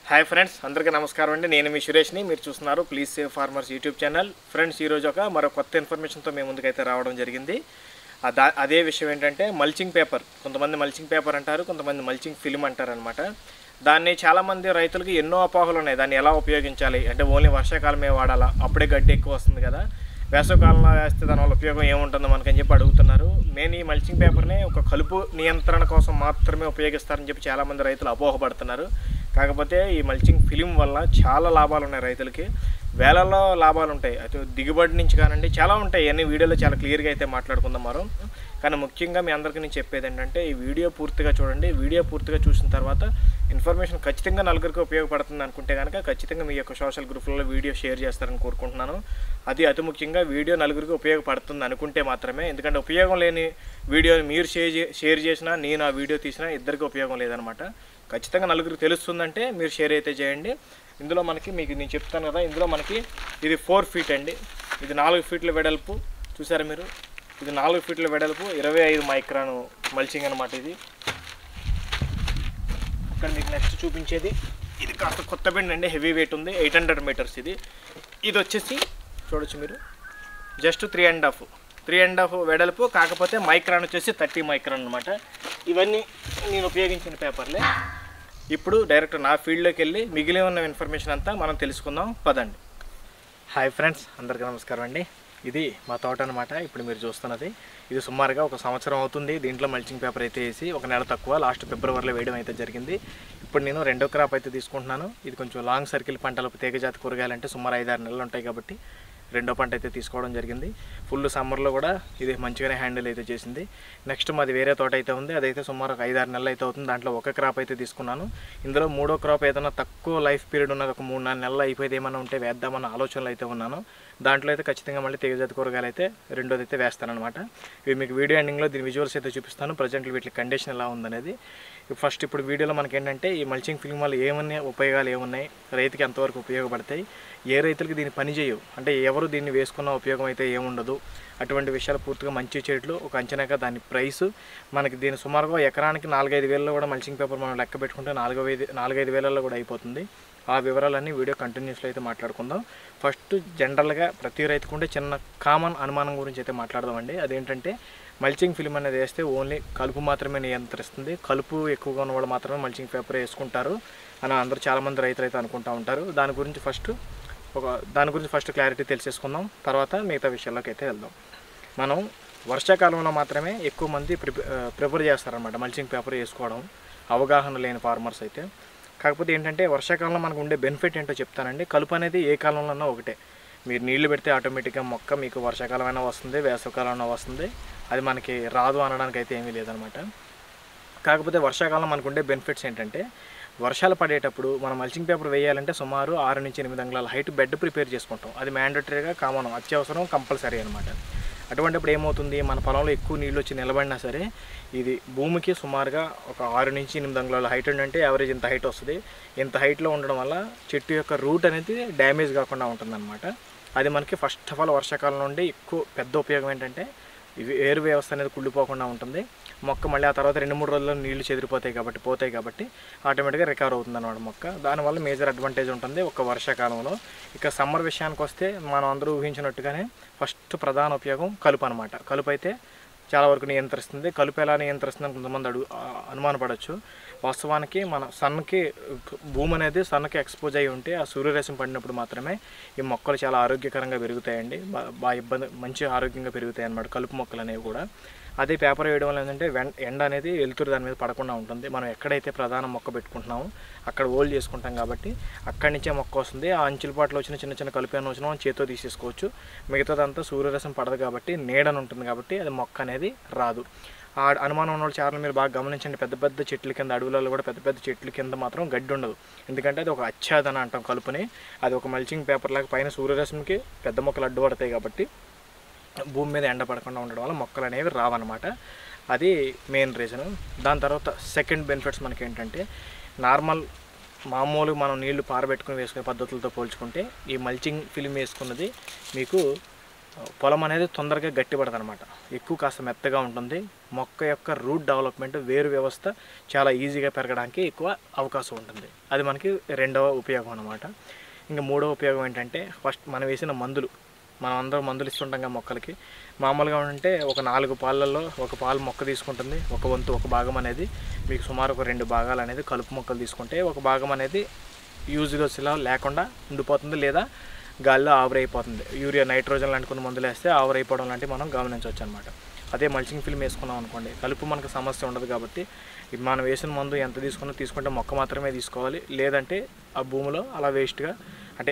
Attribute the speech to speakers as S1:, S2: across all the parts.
S1: hi friends అందరికీ నమస్కారం అండి నేను మీ సురేష్ని మీరు చూస్తున్నారు please save farmers YouTube channel friends ఈరోజు ఒక మరో కొత్త ఇన్ఫర్మేషన్తో మేము ముందుకైతే రావడం జరిగింది ఆ దా అదే విషయం ఏంటంటే మల్చింగ్ పేపర్ కొంతమంది మల్చింగ్ పేపర్ అంటారు కొంతమంది మల్చింగ్ ఫిల్మ్ అంటారు అనమాట దాన్ని చాలామంది రైతులకి ఎన్నో అపోహలు ఉన్నాయి దాన్ని ఎలా ఉపయోగించాలి అంటే ఓన్లీ వర్షాకాలమే వాడాలా అప్పుడే గడ్డి ఎక్కువ వస్తుంది కదా వేసవకాలంలో వేస్తే దానివల్ల ఉపయోగం ఏముంటుందో మనకని చెప్పి అడుగుతున్నారు నేను ఈ మల్చింగ్ పేపర్ని ఒక కలుపు నియంత్రణ కోసం మాత్రమే ఉపయోగిస్తారని చెప్పి చాలామంది రైతులు అపోహపడుతున్నారు కాకపోతే ఈ మల్చింగ్ ఫిలిం వల్ల చాలా లాభాలు ఉన్నాయి రైతులకి వేలల్లో లాభాలు ఉంటాయి అయితే దిగుబడి నుంచి కానండి చాలా ఉంటాయి అన్ని వీడియోలో చాలా క్లియర్గా అయితే మాట్లాడుకుందాం మనం కానీ ముఖ్యంగా మీ అందరికీ నేను చెప్పేది ఏంటంటే ఈ వీడియో పూర్తిగా చూడండి వీడియో పూర్తిగా చూసిన తర్వాత ఇన్ఫర్మేషన్ ఖచ్చితంగా నలుగురికి ఉపయోగపడుతుంది అనుకుంటే కనుక ఖచ్చితంగా మీ యొక్క సోషల్ గ్రూప్లలో వీడియో షేర్ చేస్తారని కోరుకుంటున్నాను అది అతి ముఖ్యంగా వీడియో నలుగురికి ఉపయోగపడుతుంది అనుకుంటే మాత్రమే ఎందుకంటే ఉపయోగం లేని వీడియోని మీరు షేర్ చే- షేర్ చేసినా నేను ఆ వీడియో తీసినా ఇద్దరికి ఉపయోగం లేదనమాట ఖచ్చితంగా నలుగురికి తెలుస్తుందంటే మీరు షేర్ అయితే చేయండి ఇందులో మనకి మీకు నేను చెప్తాను కదా ఇందులో మనకి ఇది ఫోర్ ఫీట్ అండి ఇది నాలుగు ఫీట్ల వెడల్పు చూసారా మీరు ఇది నాలుగు ఫీట్ల వెడల్పు ఇరవై ఐదు మైక్రాన్ మల్చింగ్ అనమాట ఇది ఇక్కడ మీకు నెక్స్ట్ చూపించేది ఇది కాస్త కొత్త బెండ్ అండి హెవీ వెయిట్ ఉంది ఎయిట్ హండ్రెడ్ మీటర్స్ ఇది ఇది వచ్చేసి చూడొచ్చు మీరు just three and half three and half వెడల్పు కాకపోతే మైక్రాన్ వచ్చేసి థర్టీ మైక్రాన్ అనమాట ఇవన్నీ నేను ఉపయోగించిన పేపర్లే ఇప్పుడు డైరెక్ట్ నా ఫీల్డ్లోకి వెళ్ళి మిగిలి ఉన్న ఇన్ఫర్మేషన్ అంతా మనం తెలుసుకుందాం పదండి హాయ్ ఫ్రెండ్స్ అందరికీ నమస్కారం అండి ఇది మా తోట అనమాట ఇప్పుడు మీరు చూస్తున్నది ఇది సుమారుగా ఒక సంవత్సరం అవుతుంది దీంట్లో మల్చింగ్ పేపర్ అయితే వేసి ఒక నెల తక్కువ లాస్ట్ ఫిబ్రవరిలో వేయడం అయితే జరిగింది ఇప్పుడు నేను రెండో క్రాప్ అయితే తీసుకుంటున్నాను ఇది కొంచెం లాంగ్ సర్కిల్ పంటలు తీగజాతి కూరగాయలంటే సుమారు ఐదారు నెలలు ఉంటాయి కాబట్టి రెండో పంట అయితే తీసుకోవడం జరిగింది ఫుల్ సమ్మర్లో కూడా ఇది మంచిగానే హ్యాండిల్ అయితే చేసింది నెక్స్ట్ మాది వేరే తోట అయితే ఉంది అదైతే సుమారు ఒక ఐదారు నెలలు అయితే అవుతుంది దాంట్లో ఒక క్రాప్ అయితే తీసుకున్నాను ఇందులో మూడో క్రాప్ ఏదైనా తక్కువ లైఫ్ పీరియడ్ ఉన్నది ఒక మూడు నాలుగు నెలలు అయిపోయేది ఏమైనా ఉంటే వేద్దామన్న ఆలోచనలు అయితే ఉన్నాను దాంట్లో అయితే ఖచ్చితంగా మళ్ళీ తీగజాతి కూరగాయలు అయితే రెండోది అయితే వేస్తానమాట ఇవి మీకు వీడియో ఎండింగ్లో దీని విజువల్స్ అయితే చూపిస్తాను ప్రజెంట్ వీటి కండిషన్ ఎలా ఉందనేది ఫస్ట్ ఇప్పుడు వీడియోలో మనకి ఏంటంటే ఈ మల్చింగ్ ఫిల్మ్ వల్ల ఏమన్నా ఉపయోగాలు ఏమున్నాయి రైతుకి ఎంతవరకు ఉపయోగపడతాయి ఏ రైతులకి దీన్ని పని చేయవు అంటే ఎవరు దీన్ని వేసుకున్న ఉపయోగం అయితే ఏముండదు అటువంటి విషయాలు పూర్తిగా మంచి చెట్లు ఒక అంచనాగా దాని ప్రైస్ మనకి దీని సుమారుగా ఎకరానికి నాలుగైదు వేలలో కూడా మల్చింగ్ పేపర్ మనం లెక్క పెట్టుకుంటే నాలుగు ఐదు నాలుగైదు వేలలో కూడా అయిపోతుంది ఆ వివరాలన్నీ వీడియో కంటిన్యూస్లో అయితే మాట్లాడుకుందాం ఫస్ట్ జనరల్గా ప్రతి రైతుకు ఉండే చిన్న కామన్ అనుమానం గురించి అయితే మాట్లాడదామండి అదేంటంటే మల్చింగ్ ఫిల్మ్ అనేది వేస్తే ఓన్లీ కలుపు మాత్రమే నియంత్రిస్తుంది కలుపు ఎక్కువగా ఉన్న వాళ్ళు మాత్రమే మల్చింగ్ పేపర్ వేసుకుంటారు అని అందరూ చాలామంది రైతులు అయితే అనుకుంటూ ఉంటారు దాని గురించి ఫస్ట్ ఒక దాని గురించి ఫస్ట్ క్లారిటీ తెలిసేసుకుందాం తర్వాత మిగతా విషయాల్లోకి అయితే వెళ్దాం మనం వర్షాకాలంలో మాత్రమే ఎక్కువ మంది ప్రిపే ప్రిపేర్ చేస్తారనమాట మల్చింగ్ పేపర్ వేసుకోవడం అవగాహన లేని ఫార్మర్స్ అయితే కాకపోతే ఏంటంటే వర్షాకాలంలో మనకు ఉండే బెనిఫిట్ ఏంటో చెప్తానండి కలుపు అనేది ఏ కాలంలో ఒకటే మీరు నీళ్లు పెడితే ఆటోమేటిక్గా మొక్క మీకు వర్షాకాలం అయినా వస్తుంది వేసవకాలం అయినా వస్తుంది అది మనకి రాదు అనడానికి అయితే ఏమీ లేదనమాట కాకపోతే వర్షాకాలం మనకు ఉండే బెనిఫిట్స్ ఏంటంటే వర్షాలు పడేటప్పుడు మనం మల్చింగ్ పేపర్ వేయాలంటే సుమారు ఆరు నుంచి ఎనిమిది అంగుళాల హైట్ బెడ్ ప్రిపేర్ చేసుకుంటాం అది మ్యాండటరీగా కామన్ అత్యవసరం కంపల్సరీ అనమాట అటువంటిప్పుడు ఏమవుతుంది మన పొలంలో ఎక్కువ నీళ్ళు వచ్చి నిలబడినా సరే ఇది భూమికి సుమారుగా ఒక ఆరు నుంచి ఎనిమిది అంగుళాల హైట్ అంటే యావరేజ్ ఇంత హైట్ వస్తుంది ఇంత హైట్లో ఉండడం వల్ల చెట్టు యొక్క రూట్ అనేది డ్యామేజ్ కాకుండా ఉంటుందన్నమాట అది మనకి ఫస్ట్ ఆఫ్ ఆల్ వర్షాకాలం నుండి ఎక్కువ పెద్ద ఉపయోగం ఏంటంటే ఇవి ఏరు వ్యవస్థ అనేది కుళ్ళిపోకుండా ఉంటుంది మొక్క మళ్ళీ ఆ తర్వాత రెండు మూడు రోజుల్లో నీళ్లు చెదిరిపోతాయి కాబట్టి పోతాయి కాబట్టి ఆటోమేటిక్గా రికవర్ అవుతుంది అనమాట మొక్క దానివల్ల మేజర్ అడ్వాంటేజ్ ఉంటుంది ఒక వర్షాకాలంలో ఇక సమ్మర్ విషయానికి వస్తే మనం అందరూ ఊహించినట్టుగానే ఫస్ట్ ప్రధాన ఉపయోగం కలుపు అనమాట కలుపు అయితే చాలా వరకు నియంత్రిస్తుంది కలుపు ఎలా నియంత్రిస్తుంది అని కొంతమంది అడుగు ఆ, అనుమానపడవచ్చు వాస్తవానికి మన సన్కి భూమి అనేది సన్కి ఎక్స్పోజ్ అయి ఉంటే ఆ సూర్యరశ్మి పడినప్పుడు మాత్రమే ఈ మొక్కలు చాలా ఆరోగ్యకరంగా పెరుగుతాయండి బా- బాగా ఇబ్బంది మంచి ఆరోగ్యంగా పెరుగుతాయి అన్నమాట కలుపు మొక్కలు అనేవి కూడా అదే పేపర్ వేయడం వల్ల ఏంటంటే వెం- ఎండ అనేది వెలుతురు దాని మీద పడకుండా ఉంటుంది మనం ఎక్కడైతే ప్రధాన మొక్క పెట్టుకుంటున్నామో అక్కడ హోల్డ్ చేసుకుంటాం కాబట్టి అక్కడి నుంచే మొక్క వస్తుంది ఆ అంచులపాట్లో వచ్చిన చిన్న చిన్న కలుపు ఏమైనా వచ్చినా మనం చేతితో తీసేసుకోవచ్చు మిగతాదంతా సూర్యరసం పడదు కాబట్టి నీడని ఉంటుంది కాబట్టి అది మొక్క అనేది రాదు ఆ అనుమానం ఉన్న వాళ్ళు చాలా మీరు బాగా గమనించండి పెద్ద పెద్ద చెట్ల కింద అడవులలో కూడా పెద్ద పెద్ద చెట్ల కింద మాత్రం గడ్డి ఉండదు ఎందుకంటే అది ఒక అచ్ఛాదన అంటాం కలుపుని అది ఒక మల్చింగ్ పేపర్ లాగా పైన సూర్యరశ్మికి పెద్ద మొక్కలు అడ్డుపడతాయి కాబట్టి భూమి మీద ఎండ పడకుండా ఉండడం వల్ల మొక్కలు అనేవి రావన్నమాట అది మెయిన్ రీజన్ దాని తర్వాత సెకండ్ బెనిఫిట్స్ మనకి ఏంటంటే నార్మల్ మామూలు మనం నీళ్లు పారబెట్టుకుని వేసుకునే పద్ధతులతో పోల్చుకుంటే ఈ మల్చింగ్ ఫిలిం వేసుకున్నది మీకు పొలం అనేది తొందరగా గట్టిపడదు అనమాట ఎక్కువ కాస్త మెత్తగా ఉంటుంది మొక్క యొక్క రూట్ డెవలప్మెంట్ వేరు వ్యవస్థ చాలా ఈజీగా పెరగడానికి ఎక్కువ అవకాశం ఉంటుంది అది మనకి రెండవ ఉపయోగం అనమాట ఇంకా మూడవ ఉపయోగం ఏంటంటే ఫస్ట్ మనం వేసిన మందులు మనం అందరం మందులు ఇస్తుంటాం కదా మొక్కలకి మామూలుగా ఉంటే ఒక నాలుగు పాలల్లో ఒక పాలు మొక్క తీసుకుంటుంది ఒక వంతు ఒక భాగం అనేది మీకు సుమారు ఒక రెండు భాగాలు అనేది కలుపు మొక్కలు తీసుకుంటే ఒక భాగం అనేది యూజ్లెస్లా లేకుండా ఉండిపోతుంది లేదా గాల్లో ఆవిరైపోతుంది యూరియా నైట్రోజన్ లాంటి కొన్ని మందులు వేస్తే ఆవిరైపోవడం లాంటివి మనం గమనించవచ్చు అనమాట అదే మల్చింగ్ ఫిల్మ్ వేసుకున్నాం అనుకోండి కలుపు మనకు సమస్య ఉండదు కాబట్టి ఇది మనం వేసిన మందు ఎంత తీసుకున్నా తీసుకుంటే మొక్క మాత్రమే తీసుకోవాలి లేదంటే ఆ భూమిలో అలా వేస్ట్గా అంటే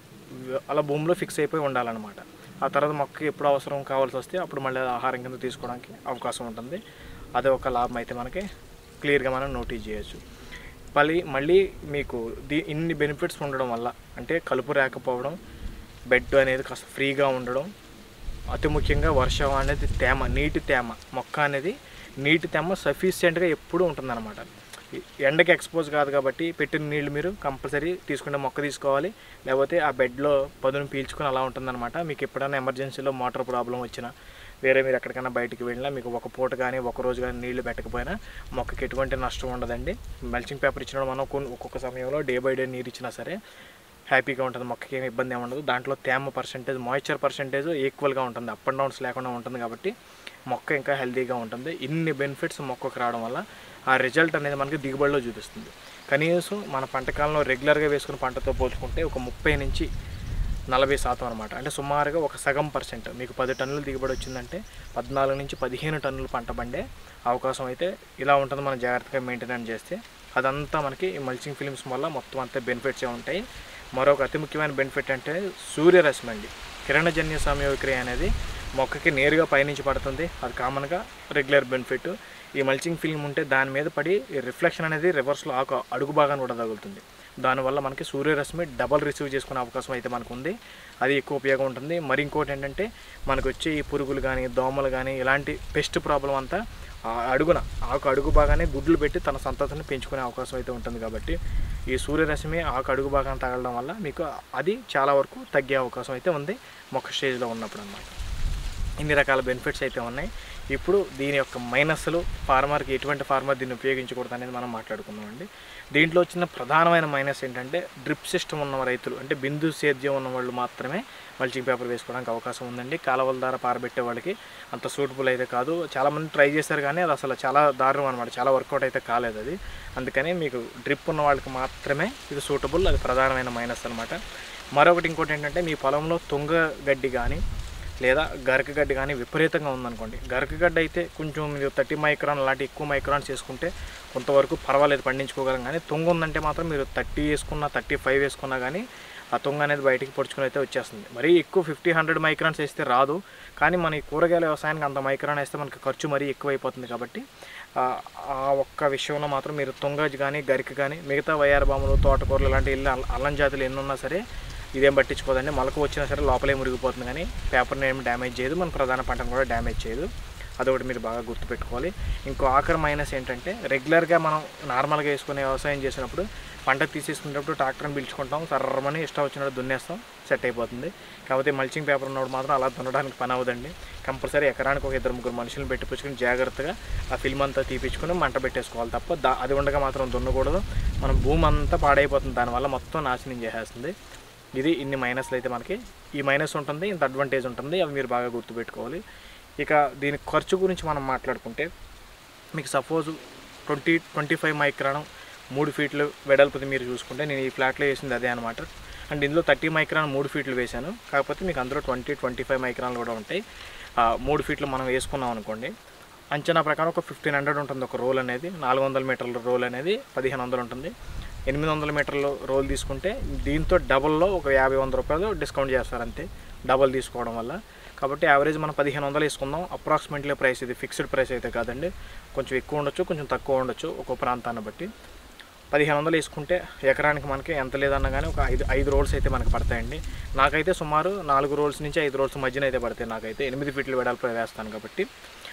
S1: అలా భూమిలో ఫిక్స్ అయిపోయి ఉండాలన్నమాట ఆ తర్వాత మొక్కకి ఎప్పుడు అవసరం కావాల్సి వస్తే అప్పుడు మళ్ళీ అది ఆహారం కింద తీసుకోవడానికి అవకాశం ఉంటుంది అదే ఒక లాభం అయితే మనకి క్లియర్గా మనం నోటీస్ చేయొచ్చు మళ్ళీ మళ్ళీ మీకు దీ ఇన్ని బెనిఫిట్స్ ఉండడం వల్ల అంటే కలుపు రాకపోవడం బెడ్ అనేది కాస్త ఫ్రీగా ఉండడం అతి ముఖ్యంగా వర్షం అనేది తేమ నీటి తేమ మొక్క అనేది నీటి తేమ సఫిషియెంట్గా ఎప్పుడూ ఉంటుందన్నమాట ఈ ఎండకి ఎక్స్పోజ్ కాదు కాబట్టి పెట్టిన నీళ్ళు మీరు కంపల్సరీ తీసుకుంటే మొక్క తీసుకోవాలి లేకపోతే ఆ బెడ్లో పదును పీల్చుకొని అలా ఉంటుందన్నమాట మీకు ఎప్పుడైనా ఎమర్జెన్సీలో మోటార్ ప్రాబ్లం వచ్చినా వేరే మీరు ఎక్కడికైనా బయటికి వెళ్ళినా మీకు ఒక పూట కానీ ఒక రోజు కానీ నీళ్లు పెట్టకపోయినా మొక్కకి ఎటువంటి నష్టం ఉండదండి మల్చింగ్ పేపర్ ఇచ్చినప్పుడు మనం కొన్ని ఒక్కొక్క సమయంలో డే బై డే నీరు ఇచ్చినా సరే హ్యాపీగా ఉంటుంది మొక్కకి ఏమి ఇబ్బంది ఏమి ఉండదు దాంట్లో తేమ పర్సంటేజ్ మాయిశ్చర్ పర్సంటేజ్ ఈక్వల్గా ఉంటుంది అప్ అండ్ డౌన్స్ లేకుండా ఉంటుంది కాబట్టి మొక్క ఇంకా హెల్తీగా ఉంటుంది ఇన్ని బెనిఫిట్స్ మొక్కకు రావడం వల్ల ఆ రిజల్ట్ అనేది మనకి దిగుబడిలో చూపిస్తుంది కనీసం మన పంట కాలంలో రెగ్యులర్గా వేసుకున్న పంటతో పోల్చుకుంటే ఒక ముప్పై నుంచి నలభై శాతం అనమాట అంటే సుమారుగా ఒక సగం పర్సెంట్ మీకు పది టన్నులు దిగుబడి వచ్చిందంటే పద్నాలుగు నుంచి పదిహేను టన్నులు పంట పండే అవకాశం అయితే ఇలా ఉంటుంది మనం జాగ్రత్తగా మెయింటెనెన్స్ చేస్తే అదంతా మనకి ఈ మల్చింగ్ ఫిలిమ్స్ వల్ల మొత్తం అంతా బెనిఫిట్సే ఉంటాయి మరొక అతి ముఖ్యమైన బెనిఫిట్ అంటే సూర్యరశ్మి అండి కిరణజన్య సంయోగక్రియ అనేది మొక్కకి నేరుగా పైనుంచి పడుతుంది అది కామన్గా రెగ్యులర్ బెనిఫిట్ ఈ మల్చింగ్ ఫిల్మ్ ఉంటే దాని మీద పడి రిఫ్లెక్షన్ అనేది రివర్స్లో ఆకు అడుగు భాగాన్ని కూడా తగులుతుంది దానివల్ల మనకి సూర్యరశ్మి డబల్ రిసీవ్ చేసుకునే అవకాశం అయితే మనకు ఉంది అది ఎక్కువ ఉపయోగం ఉంటుంది మరి ఇంకోటి ఏంటంటే మనకు వచ్చే ఈ పురుగులు కానీ దోమలు కానీ ఇలాంటి పెస్ట్ ప్రాబ్లం అంతా ఆ అడుగున ఆకు అడుగు భాగానే గుడ్లు పెట్టి తన సంతతిని పెంచుకునే అవకాశం అయితే ఉంటుంది కాబట్టి ఈ సూర్యరశ్మి ఆకు అడుగు భాగాన్ని తగలడం వల్ల మీకు అది చాలా వరకు తగ్గే అవకాశం అయితే ఉంది మొక్క స్టేజ్లో ఉన్నప్పుడు అన్నమాట ఇన్ని రకాల బెనిఫిట్స్ అయితే ఉన్నాయి ఇప్పుడు దీని యొక్క మైనస్లు ఫార్మర్కి ఎటువంటి ఫార్మర్ దీన్ని ఉపయోగించకూడదు అనేది మనం మాట్లాడుకుందామండి దీంట్లో వచ్చిన ప్రధానమైన మైనస్ ఏంటంటే డ్రిప్ సిస్టమ్ ఉన్న రైతులు అంటే బిందు సేద్యం ఉన్న వాళ్ళు మాత్రమే మల్చింగ్ పేపర్ వేసుకోవడానికి అవకాశం ఉందండి కాలువల ద్వారా పారబెట్టే వాళ్ళకి అంత సూటబుల్ అయితే కాదు చాలామంది ట్రై చేశారు కానీ అది అసలు చాలా దారుణం అనమాట చాలా వర్కౌట్ అయితే కాలేదు అది అందుకని మీకు డ్రిప్ ఉన్న వాళ్ళకి మాత్రమే ఇది సూటబుల్ అది ప్రధానమైన మైనస్ అనమాట మరొకటి ఇంకోటి ఏంటంటే మీ పొలంలో తుంగ గడ్డి కానీ లేదా గరకగడ్డి కానీ విపరీతంగా ఉందనుకోండి గరకగడ్డి అయితే కొంచెం మీరు థర్టీ మైక్రాన్ అలాంటి ఎక్కువ మైక్రాన్స్ వేసుకుంటే కొంతవరకు పర్వాలేదు పండించుకోగలం కానీ తుంగ ఉందంటే మాత్రం మీరు థర్టీ వేసుకున్నా థర్టీ ఫైవ్ వేసుకున్నా కానీ ఆ తుంగ అనేది బయటికి పొడుచుకుని అయితే వచ్చేస్తుంది మరీ ఎక్కువ ఫిఫ్టీ హండ్రెడ్ మైక్రాన్స్ వేస్తే రాదు కానీ మన ఈ కూరగాయల వ్యవసాయానికి అంత మైక్రాన్ వేస్తే మనకి ఖర్చు మరీ ఎక్కువ అయిపోతుంది కాబట్టి ఆ ఆ ఒక్క విషయంలో మాత్రం మీరు తుంగజ్ కానీ గరిక కానీ మిగతా వయ్యార బాములు తోటకూరలు లాంటి ఇల్లు అల్లం జాతులు ఎన్ని ఉన్నా సరే ఇదేం పట్టించుకోదండి మొలక వచ్చినా సరే లోపలే మురిగిపోతుంది కానీ పేపర్ని ఏం డ్యామేజ్ చేయదు మన ప్రధాన పంటను కూడా డ్యామేజ్ చేయదు అదొకటి మీరు బాగా గుర్తుపెట్టుకోవాలి ఇంకో ఆఖరి మైనస్ ఏంటంటే రెగ్యులర్గా మనం నార్మల్గా వేసుకునే వ్యవసాయం చేసినప్పుడు పంట తీసేసుకునేటప్పుడు ట్రాక్టర్ని పిలుచుకుంటాం సర్రమని ఇష్టం వచ్చినట్టు దున్నేస్తాం సెట్ అయిపోతుంది కాకపోతే మల్చింగ్ పేపర్ ఉన్నప్పుడు మాత్రం అలా దున్నడానికి పని అవ్వదండి కంపల్సరీ ఎకరానికి ఒక ఇద్దరు ముగ్గురు మనుషులను పెట్టించుకుని జాగ్రత్తగా ఆ ఫిల్మ్ అంతా తీపించుకుని మంట పెట్టేసుకోవాలి తప్ప దా అది ఉండగా మాత్రం దున్నకూడదు మన భూమి అంతా పాడైపోతుంది దానివల్ల మొత్తం నాశనం చేసేస్తుంది ఇది ఇన్ని మైనస్లు అయితే మనకి ఈ మైనస్ ఉంటుంది ఇంత అడ్వాంటేజ్ ఉంటుంది అవి మీరు బాగా గుర్తుపెట్టుకోవాలి ఇక దీని ఖర్చు గురించి మనం మాట్లాడుకుంటే మీకు suppose twenty twenty five micron మూడు ఫీట్లు వెడల్పుది మీరు చూసుకుంటే నేను ఈ ఫ్లాట్లో వేసింది అదే అనమాట అండ్ ఇందులో థర్టీ మైక్రాన్ మూడు ఫీట్లు వేశాను కాకపోతే మీకు అందులో ట్వంటీ ట్వంటీ ఫైవ్ మైక్రాన్లు కూడా ఉంటాయి ఆ, మూడు ఫీట్లు మనం వేసుకున్నాం అనుకోండి అంచనా ప్రకారం ఒక ఫిఫ్టీన్ హండ్రెడ్ ఉంటుంది ఒక రోల్ అనేది నాలుగు వందల మీటర్ల రోల్ అనేది పదిహేను వందలు ఉంటుంది ఎనిమిది వందల మీటర్ల రోల్ తీసుకుంటే దీంతో డబల్లో ఒక యాభై వంద రూపాయలు డిస్కౌంట్ చేస్తారు అంతే డబల్ తీసుకోవడం వల్ల కాబట్టి యావరేజ్ మనం పదిహేను వందలు వేసుకుందాం అప్రాక్సిమేట్లీ ప్రైస్ ఇది ఫిక్స్డ్ ప్రైస్ అయితే కాదండి కొంచెం ఎక్కువ ఉండొచ్చు కొంచెం తక్కువ ఉండొచ్చు ఒక్కో ప్రాంతాన్ని బట్టి పదిహేను వందలు వేసుకుంటే ఎకరానికి మనకి ఎంత లేదన్నా కానీ ఒక ఐదు ఐదు రోల్స్ అయితే మనకి పడతాయండి నాకైతే సుమారు నాలుగు రోల్స్ నుంచి ఐదు రోల్స్ మధ్యన అయితే పడతాయి నాకైతే ఎనిమిది ఫీట్లు వెడల్పు వేస్తాను కాబట్టి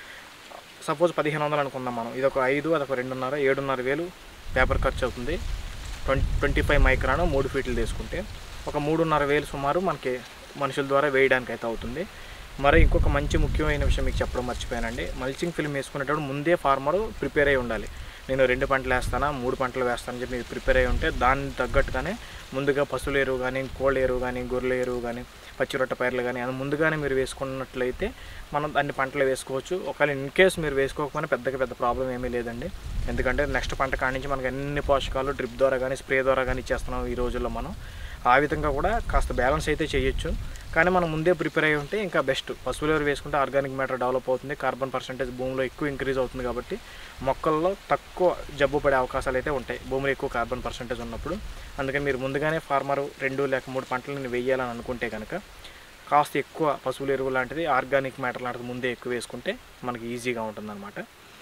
S1: సపోజ్ పదిహేను వందలు అనుకుందాం మనం ఇది ఒక ఐదు అదొక రెండున్నర ఏడున్నర వేలు పేపర్ ఖర్చు అవుతుంది ట్వంటీ ట్వంటీ ఫైవ్ మైక్రాను మూడు ఫీట్లు తీసుకుంటే ఒక మూడున్నర వేలు సుమారు మనకి మనుషుల ద్వారా వేయడానికి అయితే అవుతుంది మరి ఇంకొక మంచి ముఖ్యమైన విషయం మీకు చెప్పడం మర్చిపోయానండి మల్చింగ్ ఫిల్మ్ వేసుకునేటప్పుడు ముందే ఫార్మర్ ప్రిపేర్ అయి ఉండాలి నేను రెండు పంటలు వేస్తానా మూడు పంటలు వేస్తానని చెప్పి మీరు ప్రిపేర్ అయి ఉంటే దానికి తగ్గట్టుగానే ముందుగా పశువుల ఎరువు కానీ కోళ్ళ ఎరువు కానీ గొర్రెల ఎరువు కానీ పచ్చిరొట్ట పైర్లు కానీ అది ముందుగానే మీరు వేసుకున్నట్లయితే మనం అన్ని పంటలు వేసుకోవచ్చు ఒకవేళ ఇన్ కేస్ మీరు వేసుకోకపోయినా పెద్దగా పెద్ద ప్రాబ్లం ఏమీ లేదండి ఎందుకంటే నెక్స్ట్ పంట కాడి నుంచి మనకి అన్ని పోషకాలు డ్రిప్ ద్వారా కానీ స్ప్రే ద్వారా కానీ ఇచ్చేస్తున్నాం ఈ రోజుల్లో మనం ఆ విధంగా కూడా కాస్త బ్యాలెన్స్ అయితే చేయొచ్చు కానీ మనం ముందే ప్రిపేర్ అయి ఉంటే ఇంకా బెస్ట్ పశువుల ఎరువు వేసుకుంటే ఆర్గానిక్ మ్యాటర్ డెవలప్ అవుతుంది కార్బన్ పర్సెంటేజ్ భూమిలో ఎక్కువ ఇంక్రీజ్ అవుతుంది కాబట్టి మొక్కల్లో తక్కువ జబ్బు పడే అవకాశాలు అయితే ఉంటాయి భూమిలో ఎక్కువ కార్బన్ పర్సెంటేజ్ ఉన్నప్పుడు అందుకని మీరు ముందుగానే ఫార్మర్ రెండు లేక మూడు పంటలను వేయాలని అనుకుంటే కనుక కాస్త ఎక్కువ పశువుల ఎరువు లాంటిది ఆర్గానిక్ మ్యాటర్ లాంటిది ముందే ఎక్కువ వేసుకుంటే మనకి ఈజీగా ఉంటుందన్నమాట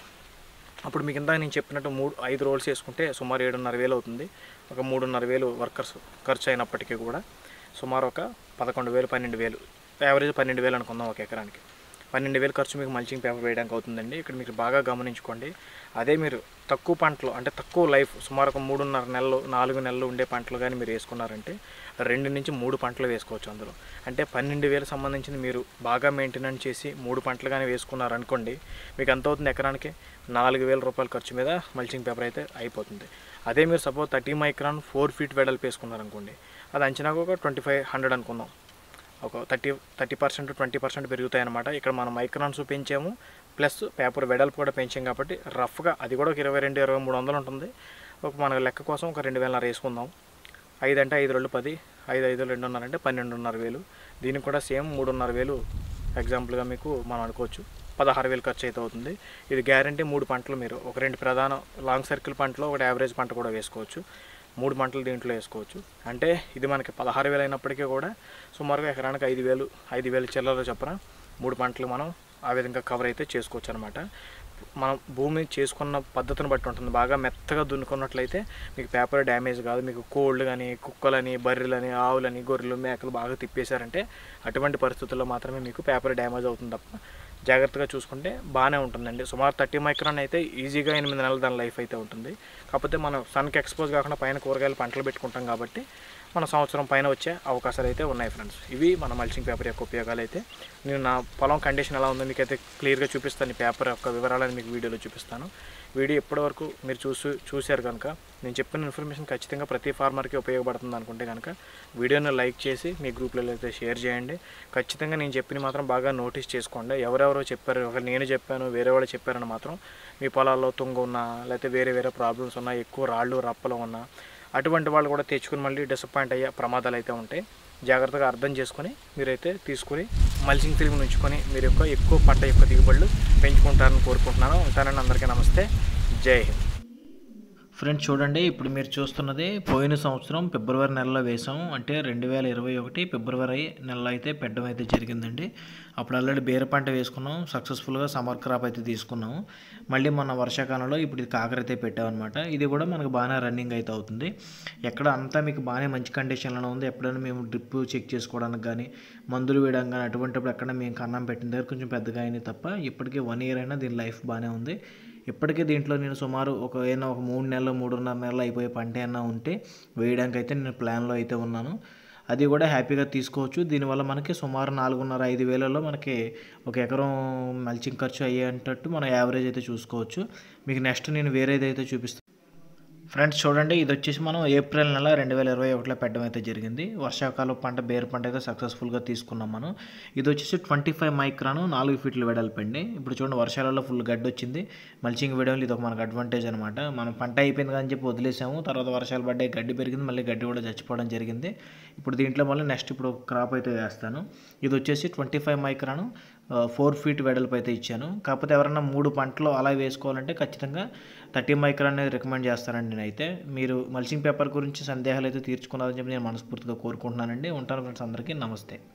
S1: అప్పుడు మీకు ఇందాక నేను చెప్పినట్టు మూడు ఐదు రోల్స్ వేసుకుంటే సుమారు ఏడున్నర వేలు అవుతుంది ఒక మూడున్నర వేలు వర్కర్స్ ఖర్చు అయినప్పటికీ కూడా సుమారు ఒక పదకొండు వేలు పన్నెండు వేలు యావరేజ్ పన్నెండు వేలు అనుకుందాం ఒక ఎకరానికి పన్నెండు వేలు ఖర్చు మీకు మల్చింగ్ పేపర్ వేయడానికి అవుతుందండి ఇక్కడ మీరు బాగా గమనించుకోండి అదే మీరు తక్కువ పంటలు అంటే తక్కువ లైఫ్ సుమారు ఒక మూడున్నర నెలలు నాలుగు నెలలు ఉండే పంటలు కానీ మీరు వేసుకున్నారంటే రెండు నుంచి మూడు పంటలు వేసుకోవచ్చు అందులో అంటే పన్నెండు వేలకు సంబంధించింది మీరు బాగా మెయింటెనెన్స్ చేసి మూడు పంటలు కానీ వేసుకున్నారనుకోండి మీకు ఎంత అవుతుంది ఎకరానికి నాలుగు వేల రూపాయల ఖర్చు మీద మల్చింగ్ పేపర్ అయితే అయిపోతుంది అదే మీరు suppose thirty micron four feet వెడల్పు వేసుకున్నారనుకోండి అది అంచనాకు ఒక ట్వంటీ ఫైవ్ హండ్రెడ్ అనుకుందాం ఒక thirty thirty percent twenty percent పెరుగుతాయి అనమాట ఇక్కడ మనం మైక్రాన్స్ పెంచాము ప్లస్ పేపర్ వెడల్పు కూడా పెంచాం కాబట్టి రఫ్గా అది కూడా ఒక ఇరవై రెండు ఇరవై మూడు వందలు ఉంటుంది ఒక మన లెక్క కోసం ఒక రెండు వేలన్నర వేసుకుందాం ఐదు అంటే ఐదు రెండు పది ఐదు ఐదు రెండున్నర అంటే పన్నెండున్నర వేలు దీనికి కూడా సేమ్ మూడున్నర వేలు ఎగ్జాంపుల్గా మీకు మనం అనుకోవచ్చు పదహారు వేలు ఖర్చు అయితే అవుతుంది ఇది గ్యారంటీ మూడు పంటలు మీరు ఒక రెండు ప్రధాన లాంగ్ సర్కిల్ పంటలో ఒకటి యావరేజ్ పంట కూడా వేసుకోవచ్చు మూడు పంటలు దీంట్లో వేసుకోవచ్చు అంటే ఇది మనకి పదహారు వేలు అయినప్పటికీ కూడా సుమారుగా ఎకరానికి ఐదు వేలు ఐదు వేలు చిల్లర చొప్పున మూడు పంటలు మనం ఆ విధంగా కవర్ అయితే చేసుకోవచ్చు అనమాట మనం భూమి చేసుకున్న పద్ధతిని బట్టి ఉంటుంది బాగా మెత్తగా దున్నుకున్నట్లయితే మీకు పేపర్ డ్యామేజ్ కాదు మీకు కోళ్ళు కానీ కుక్కలని బర్రెలని ఆవులని గొర్రెలు మేకలు బాగా తిప్పేశారంటే అటువంటి పరిస్థితుల్లో మాత్రమే మీకు పేపర్ డ్యామేజ్ అవుతుంది తప్ప జాగ్రత్తగా చూసుకుంటే బాగానే ఉంటుందండి సుమారు థర్టీ మైక్రాన్ అయితే ఈజీగా ఎనిమిది నెలలు దాని లైఫ్ అయితే ఉంటుంది కాకపోతే మనం సన్కి ఎక్స్పోజ్ కాకుండా పైన కూరగాయలు పంటలు పెట్టుకుంటాం కాబట్టి మన సంవత్సరం పైన వచ్చే అవకాశాలు అయితే ఉన్నాయి ఫ్రెండ్స్ ఇవి మన మల్చింగ్ పేపర్ యొక్క ఉపయోగాలు అయితే నేను నా పొలం కండిషన్ ఎలా ఉందో మీకైతే క్లియర్గా చూపిస్తాను ఈ పేపర్ యొక్క వివరాలను మీకు వీడియోలో చూపిస్తాను వీడియో ఇప్పటివరకు మీరు చూసి చూశారు కనుక నేను చెప్పిన ఇన్ఫర్మేషన్ ఖచ్చితంగా ప్రతి ఫార్మర్కి ఉపయోగపడుతుంది అనుకుంటే కనుక వీడియోని లైక్ చేసి మీ గ్రూప్లలో అయితే షేర్ చేయండి ఖచ్చితంగా నేను చెప్పిన మాత్రం బాగా నోటీస్ చేసుకోండి ఎవరెవరో చెప్పారు ఒక నేను చెప్పాను వేరే వాళ్ళు చెప్పారని మాత్రం మీ పొలాల్లో తుంగ ఉన్నా లేకపోతే వేరే వేరే ప్రాబ్లమ్స్ ఉన్నా ఎక్కువ రాళ్ళు రప్పలు ఉన్నా అటువంటి వాళ్ళు కూడా తెచ్చుకుని మళ్ళీ డిసప్పాయింట్ అయ్యే ప్రమాదాలు అయితే ఉంటాయి జాగ్రత్తగా అర్థం చేసుకొని మీరైతే తీసుకుని మల్చింగ్ ఫిల్మ్ ఉంచుకొని మీరు యొక్క ఎక్కువ పంట యొక్క దిగుబడులు పెంచుకుంటారని కోరుకుంటున్నాను ఉంటానని అందరికీ నమస్తే జై హింద్ ఫ్రెండ్స్ చూడండి ఇప్పుడు మీరు చూస్తున్నది పోయిన సంవత్సరం ఫిబ్రవరి నెలలో వేసాం అంటే రెండు వేల ఇరవై ఒకటి ఫిబ్రవరి నెలలో అయితే పెట్టడం అయితే జరిగిందండి అప్పుడు ఆల్రెడీ బీర పంట వేసుకున్నాం సక్సెస్ఫుల్గా సమ్మర్ క్రాప్ అయితే తీసుకున్నాము మళ్ళీ మన వర్షాకాలంలో ఇప్పుడు ఇది కాకర అయితే పెట్టామన్నమాట ఇది కూడా మనకు బాగానే రన్నింగ్ అయితే అవుతుంది ఎక్కడ అంతా మీకు బాగానే మంచి కండిషన్లో ఉంది ఎప్పుడైనా మేము డ్రిప్ చెక్ చేసుకోవడానికి కానీ మందులు వేయడం కానీ అటువంటిప్పుడు ఎక్కడ మేము కన్నం పెట్టిన దగ్గర కొంచెం పెద్దగా అయినాయి తప్ప ఇప్పటికీ వన్ ఇయర్ అయినా దీని లైఫ్ బాగానే ఉంది ఇప్పటికే దీంట్లో నేను సుమారు ఒక ఏదైనా ఒక మూడు నెలలు మూడున్నర నెలలు అయిపోయే పంట ఏమైనా ఉంటే వేయడానికి అయితే నేను ప్లాన్లో అయితే ఉన్నాను అది కూడా హ్యాపీగా తీసుకోవచ్చు దీనివల్ల మనకి సుమారు నాలుగున్నర ఐదు వేలలో మనకి ఒక ఎకరం మల్చింగ్ ఖర్చు అయ్యేటట్టు మనం యావరేజ్ అయితే చూసుకోవచ్చు మీకు నెక్స్ట్ నేను వేరేది అయితే చూపిస్తాను ఫ్రెండ్స్ చూడండి ఇది వచ్చేసి మనం ఏప్రిల్ నెల రెండు వేల ఇరవై ఒకటిలో పెట్టడం అయితే జరిగింది వర్షాకాలం పంట బేరు పంట అయితే సక్సెస్ఫుల్గా తీసుకున్నాం మనం ఇది వచ్చేసి ట్వంటీ ఫైవ్ మైక్రాను నాలుగు ఫీట్లు వెడల్పండి ఇప్పుడు చూడండి వర్షాలలో ఫుల్ గడ్డి వచ్చింది మల్చింగ్ వేయడం ఇది ఒక మనకు అడ్వాంటేజ్ అనమాట మనం పంట అయిపోయింది కానీ చెప్పి వదిలేసాము తర్వాత వర్షాలు పడ్డాయి గడ్డి పెరిగింది మళ్ళీ గడ్డి కూడా చచ్చిపోవడం జరిగింది ఇప్పుడు దీంట్లో మళ్ళీ నెక్స్ట్ ఇప్పుడు క్రాప్ అయితే వేస్తాను ఇది వచ్చేసి twenty five micron four feet వెడల్పు అయితే ఇచ్చాను కాకపోతే ఎవరైనా మూడు పంటలు అలా వేసుకోవాలంటే ఖచ్చితంగా థర్టీ మైక్రాన్ అనేది రికమెండ్ చేస్తానండి నేనైతే మీరు మల్చింగ్ పేపర్ గురించి సందేహాలు అయితే తీర్చుకున్నారని చెప్పి నేను మనస్ఫూర్తిగా కోరుకుంటున్నానండి ఉంటాను ఫ్రెండ్స్ అందరికీ నమస్తే